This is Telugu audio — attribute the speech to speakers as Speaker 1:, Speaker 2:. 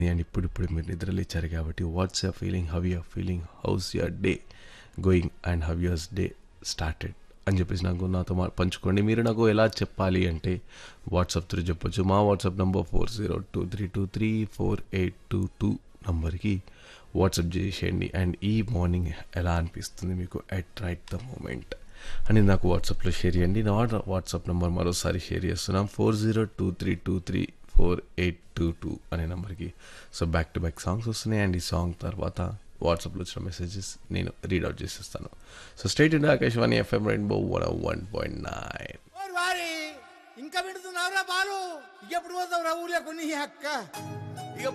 Speaker 1: అండ్ ఇప్పుడు ఇప్పుడు మీరు నిద్రలేచారు కాబట్టి what's your feeling how your feeling how's your day going and how yours day started అని చెప్పేసి నాకు నాతో మా- పంచుకోండి మీరు నాకు ఎలా చెప్పాలి అంటే వాట్సాప్ త్రూ చెప్పొచ్చు మా WhatsApp number four zero two three two three four eight two two నంబర్కి వాట్సాప్ చేసేయండి అండ్ ఈ మార్నింగ్ ఎలా అనిపిస్తుంది మీకు ఎట్ రైట్ ద మూమెంట్ అని నాకు వాట్సాప్లో షేర్ చేయండి నా వాట్సాప్ నెంబర్ మరోసారి షేర్ చేస్తున్నాం four zero two three two three four eight two two అనే నెంబర్కి so back to back songs వస్తున్నాయి అండ్ ఈ సాంగ్ తర్వాత వాట్సాప్లో వచ్చిన మెసేజెస్ నేను రీడ్అవుట్ చేసేస్తాను so state India Akashvani FM rainbow one one point nine
Speaker 2: ఓరి వారి ఇంకా పెడుతున్నావురా బాలు ఎప్పుడు పోతావురా ఊర్లో కొన్ని అక్క